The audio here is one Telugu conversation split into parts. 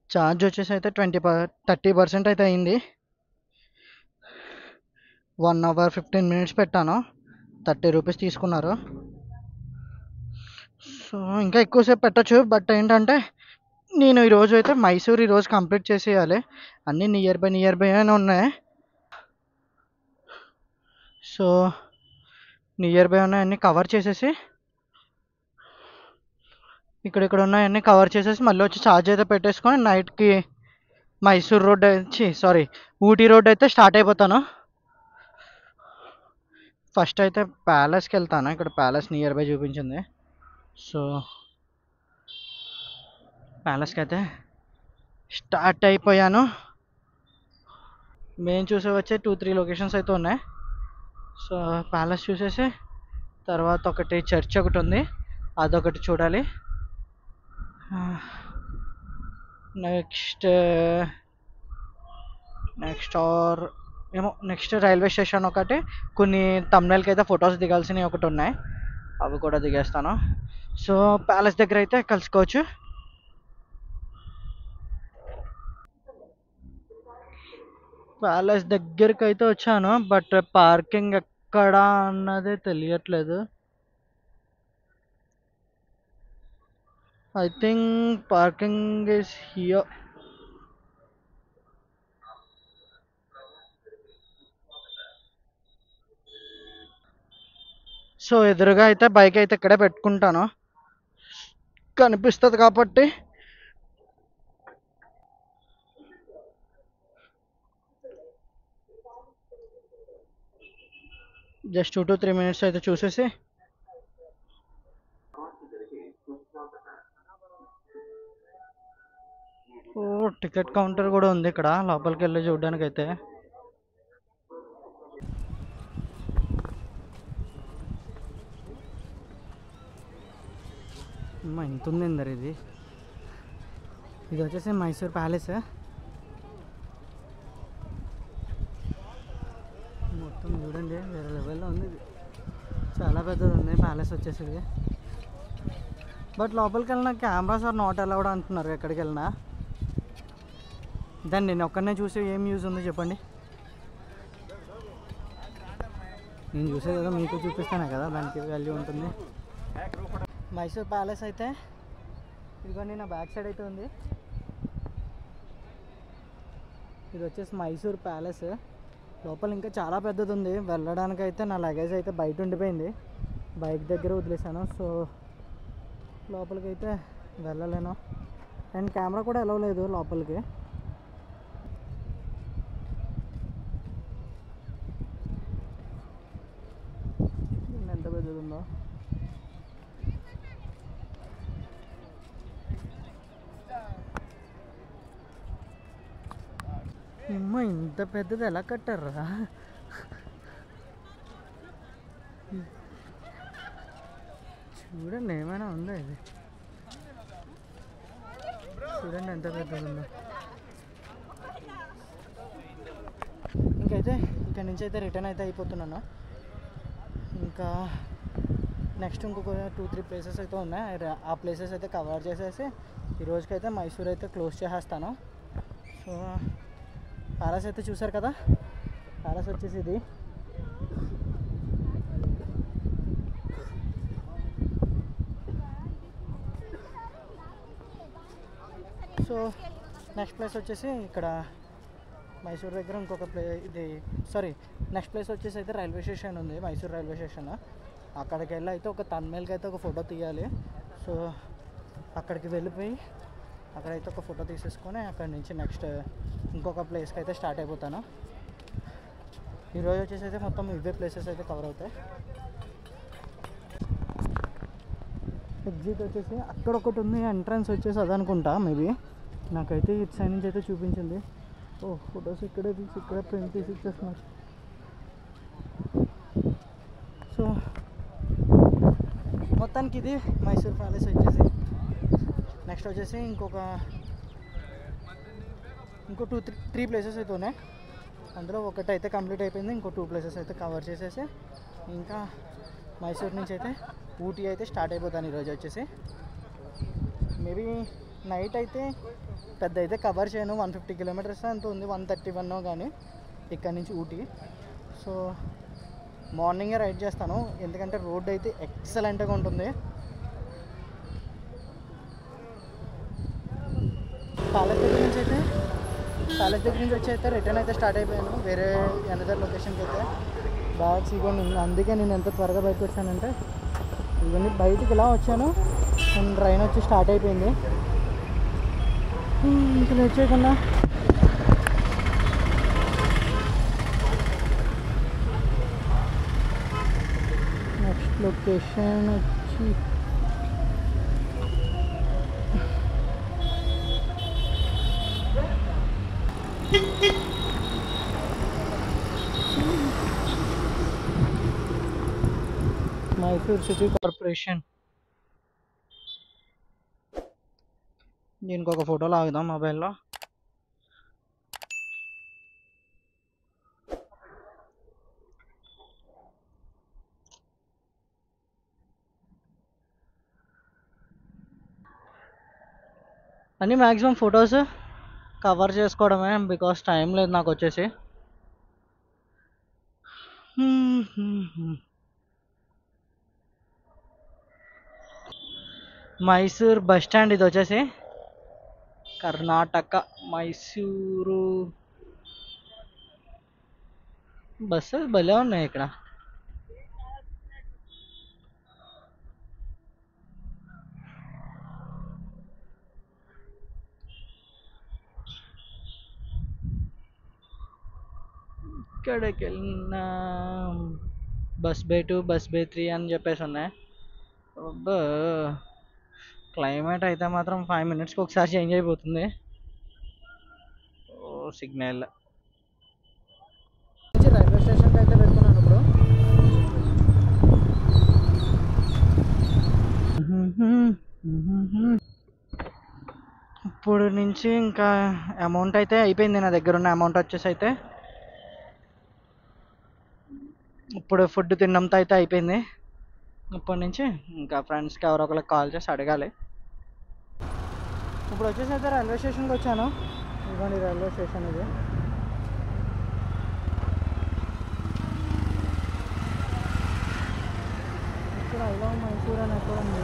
ఛార్జ్ వచ్చేసి అయితే ట్వంటీ పర్ థర్టీ పర్సెంట్ అయితే అయింది వన్ అవర్ ఫిఫ్టీన్ మినిట్స్ పెట్టాను థర్టీ రూపీస్ తీసుకున్నారు సో ఇంకా ఎక్కువసేపు పెట్టచ్చు బట్ ఏంటంటే నేను ఈరోజు అయితే మైసూర్ ఈరోజు కంప్లీట్ చేసేయాలి అన్నీ నియర్ బై నియర్ బై అని ఉన్నాయి సో నియర్ బై ఉన్నాయన్నీ కవర్ చేసేసి ఇక్కడ ఇక్కడ ఉన్నాయన్నీ కవర్ చేసేసి మళ్ళీ వచ్చి ఛార్జ్ అయితే పెట్టేసుకొని నైట్కి మైసూర్ రోడ్ వచ్చి సారీ ఊటీ రోడ్ అయితే స్టార్ట్ అయిపోతాను ఫస్ట్ అయితే ప్యాలెస్కి వెళ్తాను ఇక్కడ ప్యాలెస్ నియర్ బై చూపించింది సో ప్యాలెస్కి అయితే స్టార్ట్ అయిపోయాను మేము చూసే వచ్చే టూ త్రీ లొకేషన్స్ అయితే ఉన్నాయి సో ప్యాలెస్ చూసేసి తర్వాత ఒకటి చర్చ్ ఒకటి ఉంది అదొకటి చూడాలి నెక్స్ట్ నెక్స్ట్ ఆర్ ఏమో నెక్స్ట్ రైల్వే స్టేషన్ ఒకటి కొన్ని తమ్నెల్కి అయితే ఫొటోస్ దిగాల్సినవి ఒకటి ఉన్నాయి అవి కూడా దిగేస్తాను సో ప్యాలెస్ దగ్గర అయితే కలుసుకోవచ్చు ప్యాలెస్ దగ్గరికి అయితే వచ్చాను బట్ పార్కింగ్ ఎక్కడ అన్నది తెలియట్లేదు I think parking is here so ఎదురుగా అయితే బైక్ అయితే ఇక్కడే పెట్టుకుంటాను కనిపిస్తుంది కాబట్టి just two to three minutes అయితే చూసేసి ఓ టికెట్ కౌంటర్ కూడా ఉంది ఇక్కడ లోపలికి వెళ్ళి చూడడానికి అయితే అమ్మా ఇంత ఉంది ఇందరు ఇది ఇది వచ్చేసి మైసూర్ ప్యాలెస్ మొత్తం చూడండి వేరే లెవెల్లో ఉంది ఇది చాలా పెద్దది ఉంది ప్యాలెస్ వచ్చేసి ఇది బట్ లోపలికి వెళ్ళిన కెమెరాస్ ఆర్ నాట్ అలౌడ్ అంటున్నారు ఎక్కడికి వెళ్ళినా దాన్ని నేను ఒక్కడనే చూసి ఏం యూజ్ ఉందో చెప్పండి నేను చూసే కదా మీకు చూపిస్తానే కదా దానికి వాల్యూ ఉంటుంది మైసూర్ ప్యాలెస్ అయితే ఇదిగోండి నా బ్యాక్ సైడ్ అయితే ఉంది ఇది వచ్చేసి మైసూర్ ప్యాలెస్ లోపల ఇంకా చాలా పెద్దది ఉంది వెళ్ళడానికి అయితే నా లగేజ్ అయితే బయట ఉండిపోయింది బైక్ దగ్గర వదిలేసాను సో లోపలికి అయితే వెళ్ళలేను అండ్ కెమెరా కూడా ఎలా లేదు లోపలికి చూడండి ఎంత పెద్దది ఉందో అమ్మ ఇంత పెద్దది ఎలా కట్టారా చూడండి ఏమైనా ఉందా ఇది చూడండి ఎంత పెద్దది ఉందో ఇంకైతే ఇక్కడ నుంచి అయితే రిటర్న్ అయితే అయిపోతున్నాను ఇంకా నెక్స్ట్ ఇంకొక టూ త్రీ ప్లేసెస్ అయితే ఉన్నాయి ఆ- ఆ ప్లేసెస్ అయితే కవర్ చేసేసి ఈ రోజుకైతే మైసూర్ అయితే క్లోజ్ చేసేస్తాను సో ప్యాలెస్ అయితే చూసారు కదా ప్యాలెస్ వచ్చేసి ఇది సో నెక్స్ట్ ప్లేస్ వచ్చేసి ఇక్కడ మైసూర్ దగ్గర ఇంకొక ప్లే ఇది సారీ నెక్స్ట్ ప్లేస్ వచ్చేసి అయితే రైల్వే స్టేషన్ ఉంది మైసూర్ రైల్వే స్టేషన్ అక్కడికి వెళ్ళి అయితే ఒక తన్మేల్కి అయితే ఒక ఫోటో తీయాలి సో అక్కడికి వెళ్ళిపోయి అక్కడైతే ఒక ఫోటో తీసేసుకొని అక్కడ నుంచి నెక్స్ట్ ఇంకొక ప్లేస్కి అయితే స్టార్ట్ అయిపోతాను ఈరోజు వచ్చేసి అయితే మొత్తం ఇవే ప్లేసెస్ అయితే కవర్ అవుతాయి ఎగ్జిట్ వచ్చేసి అక్కడ ఒకటి ఉంది ఎంట్రన్స్ వచ్చేసి అదనుకుంటా మేబీ నాకైతే ఇటు సైడ్ నుంచి అయితే చూపించింది ఓ ఫొటోస్ ఇక్కడే తీసి ఇక్కడే ప్రింట్ తీసి ఇచ్చేస్తున్నారు సో మొత్తానికి ఇది మైసూర్ ప్యాలెస్ వచ్చేసి నెక్స్ట్ వచ్చేసి ఇంకొక ఇంకో టూ త్రీ త్రీ ప్లేసెస్ అయితే ఉన్నాయి అందులో ఒకటి అయితే కంప్లీట్ అయిపోయింది ఇంకో టూ ప్లేసెస్ అయితే కవర్ చేసేసి ఇంకా మైసూర్ నుంచి అయితే ఊటీ అయితే స్టార్ట్ అయిపోతాను ఈరోజు వచ్చేసి మేబీ నైట్ అయితే పెద్ద అయితే కవర్ చేయను వన్ ఫిఫ్టీ కిలోమీటర్స్ అంత ఉంది వన్ థర్టీ వన్ కానీ ఇక్కడ నుంచి ఊటీ సో మార్నింగే రైడ్ చేస్తాను ఎందుకంటే రోడ్ అయితే ఎక్సలెంట్గా ఉంటుంది ప్యాలెస్ దగ్గర నుంచి అయితే ప్యాలెస్ దగ్గర నుంచి వచ్చి అయితే రిటర్న్ అయితే స్టార్ట్ అయిపోయాను వేరే అనదర్ లొకేషన్కి అయితే బ్యాగ్స్ ఇవ్వండి అందుకే నేను ఎంత త్వరగా బయటకు వచ్చానంటే ఇవన్నీ బయటికి ఇలా వచ్చాను అండ్ ట్రైన్ వచ్చి స్టార్ట్ అయిపోయింది హ్మ్, ఇంకా లేట్ చేయకుండా నెక్స్ట్ లొకేషన్ వచ్చి మైసూర్ సిటీ కార్పొరేషన్ దీనికి ఒక ఫోటో లాగుదాం మొబైల్లో అన్నీ మ్యాక్సిమం ఫొటోస్ కవర్ చేసుకోవడమే బికాస్ టైం లేదు నాకు వచ్చేసి మైసూర్ బస్ స్టాండ్ ఇది వచ్చేసి కర్ణాటక మైసూరు బస్సెస్ భలే ఉన్నాయి ఇక్కడ ఇక్కడికి వెళ్ళినా bus bay two bus bay three అని చెప్పేసి ఉన్నాయి అబ్బా క్లైమేట్ అయితే మాత్రం ఫైవ్ మినిట్స్కి ఒకసారి చేంజ్ అయిపోతుంది ఓ సిగ్నల్ రైల్వే స్టేషన్కి అయితే వెళ్తున్నాను ఇప్పుడు ఇప్పుడు నుంచి ఇంకా అమౌంట్ అయితే అయిపోయింది నా దగ్గర ఉన్న అమౌంట్ వచ్చేసి అయితే ఇప్పుడు ఫుడ్ తినడంతో అయితే అయిపోయింది ఇప్పటి నుంచి ఇంకా ఫ్రెండ్స్కి ఎవరో ఒకరికి కాల్ చేసి అడగాలి ఇప్పుడు వచ్చేసి అయితే రైల్వే స్టేషన్కి వచ్చాను ఇదిగోండి రైల్వే స్టేషన్ ఇది ఇక్కడ ఐ లవ్ మైసూర్ అని ఎక్కడ ఉంది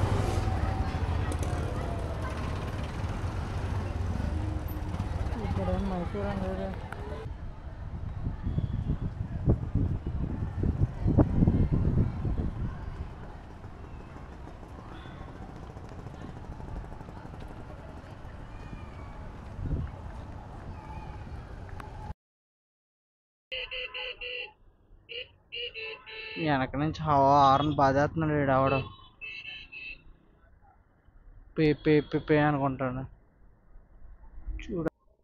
ఇక్కడ ఏం మైసూర్ అని లేదు వెనక నుంచి హవా హార్న్ బాధేస్తున్నాడు వీడు ఆవిడ పే పే పే పే అనుకుంటాడు చూడ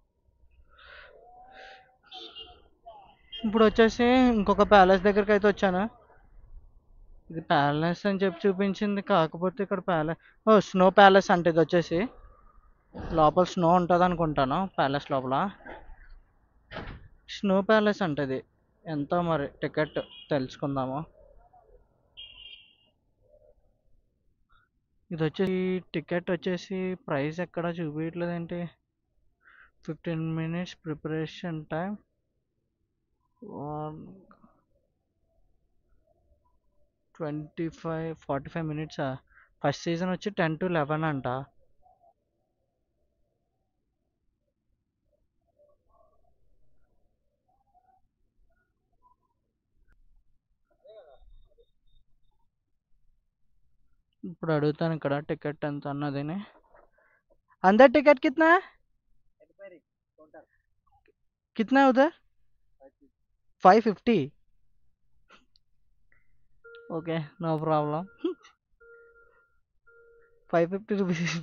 ఇప్పుడు వచ్చేసి ఇంకొక ప్యాలెస్ దగ్గరికి అయితే వచ్చాను ఇది ప్యాలెస్ అని చెప్పి చూపించింది కాకపోతే ఇక్కడ ప్యాలెస్ ఓ స్నో ప్యాలెస్ అంటే ఇది వచ్చేసి లోపల స్నో ఉంటుంది అనుకుంటాను ప్యాలెస్ లోపల స్నో ప్యాలెస్ అంటే ఇది ఎంతో మరి టికెట్ తెలుసుకుందాము ఇది వచ్చేసి టికెట్ వచ్చేసి ప్రైస్ ఎక్కడ చూపించట్లేదు ఏంటి fifteen minutes preparation time twenty five forty five మినిట్సా ఫస్ట్ సీజన్ వచ్చి టెన్ టు లెవెన్ అంట ఇప్పుడు అడుగుతాను ఇక్కడ టికెట్ ఎంత అన్నది अंदर टिकट कितना है कितना है उधर five fifty okay no problem five fifty rupees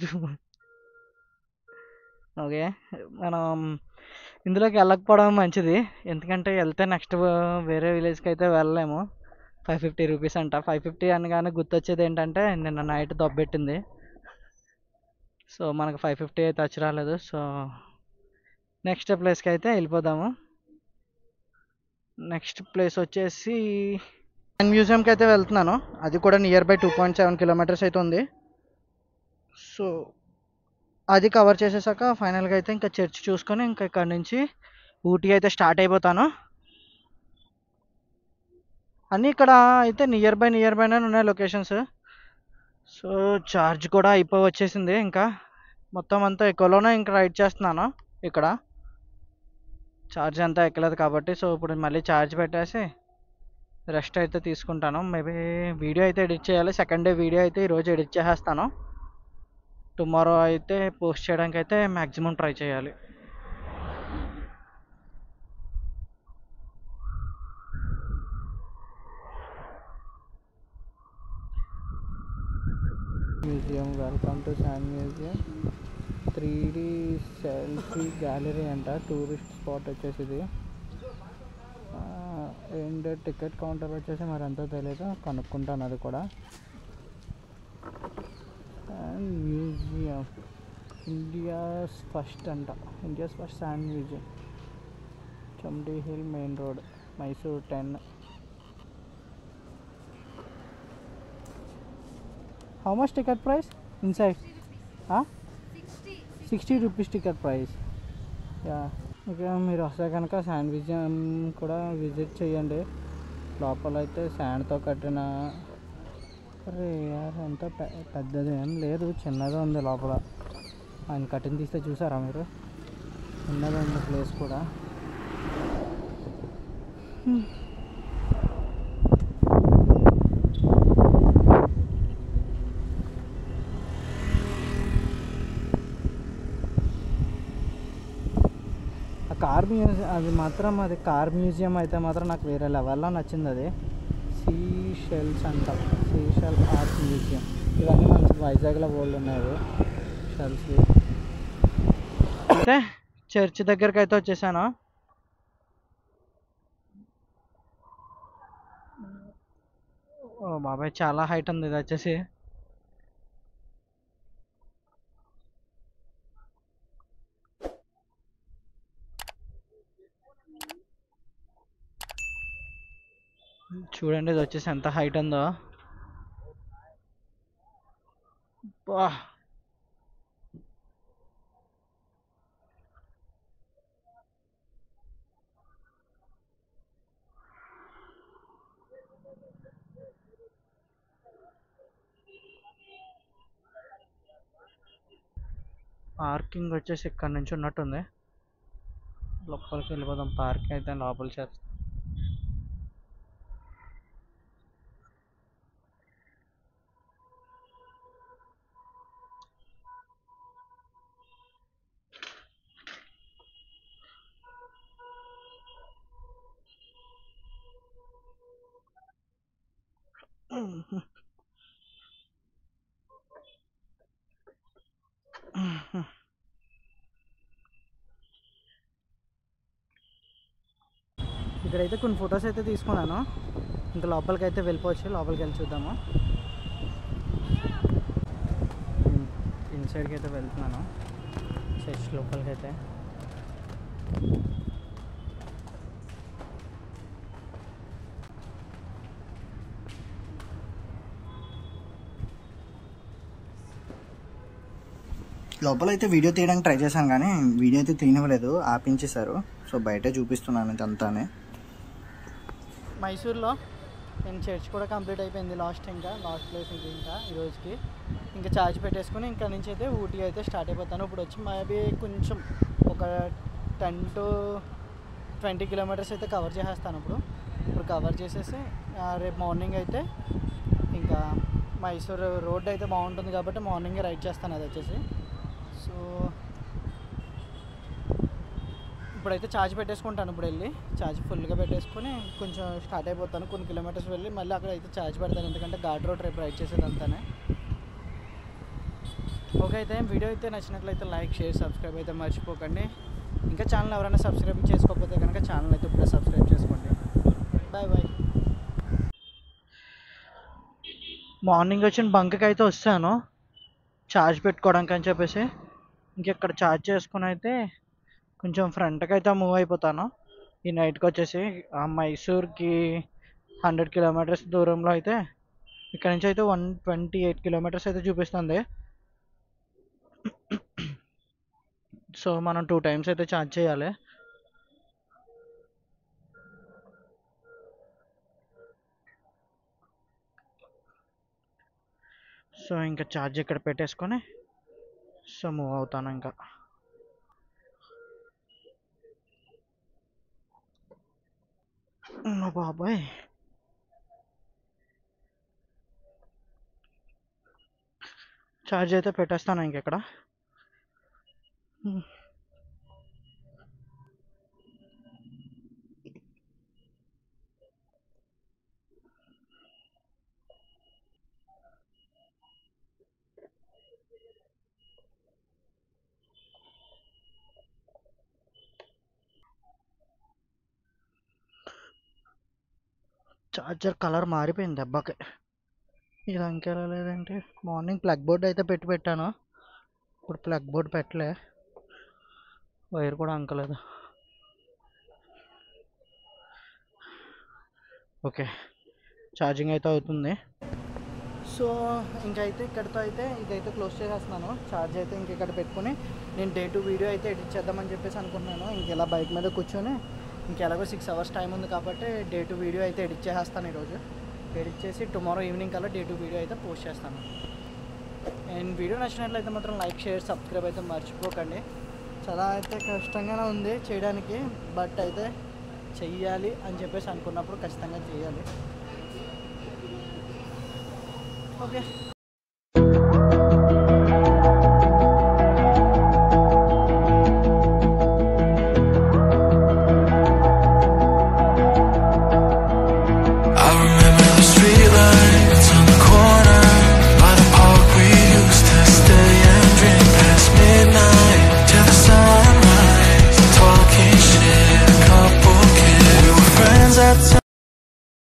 okay మనం ఇందులోకి వెళ్ళకపోవడం మంచిది ఎందుకంటే వెళ్తే నెక్స్ట్ వేరే విలేజ్కి అయితే వెళ్ళలేము ఫైవ్ ఫిఫ్టీ రూపీస్ అంట ఫైవ్ ఫిఫ్టీ అనగానే గుర్తొచ్చేది ఏంటంటే నిన్న నైట్ దొబ్బెట్టింది సో మనకు ఫైవ్ ఫిఫ్టీ అయితే వచ్చి రాలేదు సో నెక్స్ట్ ప్లేస్కి అయితే వెళ్ళిపోదాము నెక్స్ట్ ప్లేస్ వచ్చేసి మ్యూజియంకి అయితే వెళ్తున్నాను అది కూడా nearby two point seven kilometres అయితే ఉంది సో అది కవర్ చేసేసాక ఫైనల్గా అయితే ఇంకా చర్చ్ చూసుకొని ఇంకా ఇక్కడ నుంచి ఊటీ అయితే స్టార్ట్ అయిపోతాను అన్నీ ఇక్కడ అయితే నియర్ బై నియర్ బైనే ఉన్నాయి లొకేషన్స్ సో ఛార్జ్ కూడా అయిపోయి వచ్చేసింది ఇంకా మొత్తం అంతా ఎక్కువలోనే ఇంకా రైడ్ చేస్తున్నాను ఇక్కడ ఛార్జ్ అంతా ఎక్కలేదు కాబట్టి సో ఇప్పుడు మళ్ళీ ఛార్జ్ పెట్టేసి రెస్ట్ అయితే తీసుకుంటాను మేబీ వీడియో అయితే ఎడిట్ చేయాలి సెకండ్ డే వీడియో అయితే ఈరోజు ఎడిట్ చేసేస్తాను టుమారో అయితే పోస్ట్ చేయడానికి అయితే మ్యాక్సిమం ట్రై చేయాలి museum welcome to sand museum three D selfie gallery అంట టూరిస్ట్ స్పాట్ వచ్చేసి ఇది అండ్ టికెట్ కౌంటర్ వచ్చేసి మరి ఎంతో తెలియదు కనుక్కుంటాను అది కూడా అండ్ మ్యూజియం ఇండియాస్ ఫస్ట్ అంట India's first sand museum Chamundi hill main road Mysore ten how much ticket price inside sixty rupees ticket price ya ఇక మీరు వస్తే కనుక శాండ్ మ్యూజియం కూడా విజిట్ చేయండి లోపల అయితే శాండ్తో కట్టిన అరే యార్ ఎంత పె- పెద్దది ఏం లేదు చిన్నదే ఉంది లోపల ఆయన కట్టిన తీస్తే చూసారా మీరు చిన్నది ఉంది ప్లేస్ కూడా హ్మ్. ఆ కార్ మ్యూజియం అది మాత్రం అది కార్ మ్యూజియం అయితే మాత్రం నాకు వేరే లెవెల్లో నచ్చింది అది సీ షెల్స్ అంట సీ షెల్ ఆర్ట్ మ్యూజియం ఇవన్నీ మనకి వైజాగ్లో బోల్డ్ ఉన్నాయి అవి షెల్స్ అయితే చర్చ్ దగ్గరికి అయితే వచ్చేసాను ఓ బాబాయ్ చాలా హైట్ ఉంది ఇది వచ్చేసి చూడండి ఇది వచ్చేసి ఎంత హైట్ ఉందో బా పార్కింగ్ వచ్చేసి ఇక్కడ నుంచి ఉన్నట్టుంది లోపలికి వెళ్ళిపోదాం పార్కింగ్ అయితే లోపల చేస్తాం ఇక్కడైతే కొన్ని ఫొటోస్ అయితే తీసుకున్నాను ఇంకా లోపలికి అయితే వెళ్ళిపోవచ్చు లోపలికి వెళ్ళి చూద్దాము ఇన్సైడ్కి అయితే వెళ్తున్నాను చర్చ్ లోపలికి అయితే లోపల అయితే వీడియో తీయడానికి ట్రై చేశాను కానీ వీడియో అయితే తీయనివ్వలేదు ఆపించేశారు సో బయటే చూపిస్తున్నాను ఇదంతానే మైసూర్లో నేను చర్చ్ కూడా కంప్లీట్ అయిపోయింది లాస్ట్ ఇంకా లాస్ట్ ప్లేస్ ఇది ఇంకా ఈ రోజుకి ఇంకా ఛార్జ్ పెట్టేసుకుని ఇంకా నుంచి అయితే ఊటీ అయితే స్టార్ట్ అయిపోతాను ఇప్పుడు వచ్చి మేబీ కొంచెం ఒక టెన్ టు ట్వంటీ కిలోమీటర్స్ అయితే కవర్ చేసేస్తాను ఇప్పుడు ఇప్పుడు కవర్ చేసేసి ఆ, రేపు మార్నింగ్ అయితే ఇంకా మైసూర్ రోడ్ అయితే బాగుంటుంది కాబట్టి మార్నింగే రైడ్ చేస్తాను అది వచ్చేసి సో ఇప్పుడైతే ఛార్జ్ పెట్టేసుకుంటాను ఇప్పుడు వెళ్ళి ఛార్జ్ ఫుల్గా పెట్టేసుకొని కొంచెం స్టార్ట్ అయిపోతాను కొన్ని కిలోమీటర్స్ వెళ్ళి మళ్ళీ అక్కడ అయితే ఛార్జ్ పెడతాను ఎందుకంటే ఘాట్ రోడ్ రేపు రైడ్ చేసేదంతానే ఓకే అయితే వీడియో అయితే నచ్చినట్లయితే లైక్ షేర్ సబ్స్క్రైబ్ అయితే మర్చిపోకండి ఇంకా ఛానల్ ఎవరైనా సబ్స్క్రైబ్ చేసుకోకపోతే కనుక ఛానల్ అయితే ఇప్పుడే సబ్స్క్రైబ్ చేసుకోండి బాయ్ బాయ్ మార్నింగ్ వచ్చిన బంక్కి అయితే వస్తాను ఛార్జ్ పెట్టుకోవడానికి అని చెప్పేసి ఇంకెక్కడ ఛార్జ్ చేసుకుని అయితే కొంచెం ఫ్రంట్కి అయితే మూవ్ అయిపోతాను ఈ నైట్కి వచ్చేసి ఆ మైసూర్కి హండ్రెడ్ కిలోమీటర్స్ దూరంలో అయితే ఇక్కడ నుంచి అయితే వన్ ట్వంటీ ఎయిట్ కిలోమీటర్స్ అయితే చూపిస్తుంది సో మనం టూ టైమ్స్ అయితే ఛార్జ్ చేయాలి సో ఇంకా ఛార్జ్ ఇక్కడ పెట్టేసుకొని సో మూవ్ అవుతాను ఇంకా అమ్మ బాబాయ్ ఛార్జ్ అయితే పెట్టేస్తాను ఇంకెక్కడ హ్మ్. చార్జర్ కలర్ మారిపోయింది దెబ్బకి ఇది అంకెలా లేదంటే మార్నింగ్ ప్లగ్ బోర్డ్ అయితే పెట్టి పెట్టాను ఇప్పుడు ప్లగ్ బోర్డ్ పెట్టలే వైర్ కూడా అంకలేదు ఓకే ఛార్జింగ్ అయితే అవుతుంది సో ఇంకైతే ఇక్కడితో అయితే ఇదైతే క్లోజ్ చేసేస్తున్నాను ఛార్జ్ అయితే ఇంక ఇక్కడ పెట్టుకుని నేను డే టు వీడియో అయితే ఎడిట్ చేద్దామని చెప్పేసి అనుకుంటున్నాను ఇంక ఇలా బైక్ మీద కూర్చొని ఇంకెలాగో సిక్స్ అవర్స్ టైం ఉంది కాబట్టి డే టు వీడియో అయితే ఎడిట్ చేసేస్తాను ఈరోజు ఎడిట్ చేసి టుమారో ఈవినింగ్ కల్లా డే టు వీడియో అయితే పోస్ట్ చేస్తాను అండ్ వీడియో నచ్చినట్లయితే మాత్రం లైక్ షేర్ సబ్స్క్రైబ్ అయితే మర్చిపోకండి చాలా అయితే కష్టంగానే ఉంది చేయడానికి బట్ అయితే చెయ్యాలి అని చెప్పేసి అనుకున్నప్పుడు ఖచ్చితంగా చేయాలి okay I remember the streetlights on the corner by the park we used to stay and drink past midnight till the sunrise. Talking shit, a couple kids. We were friends at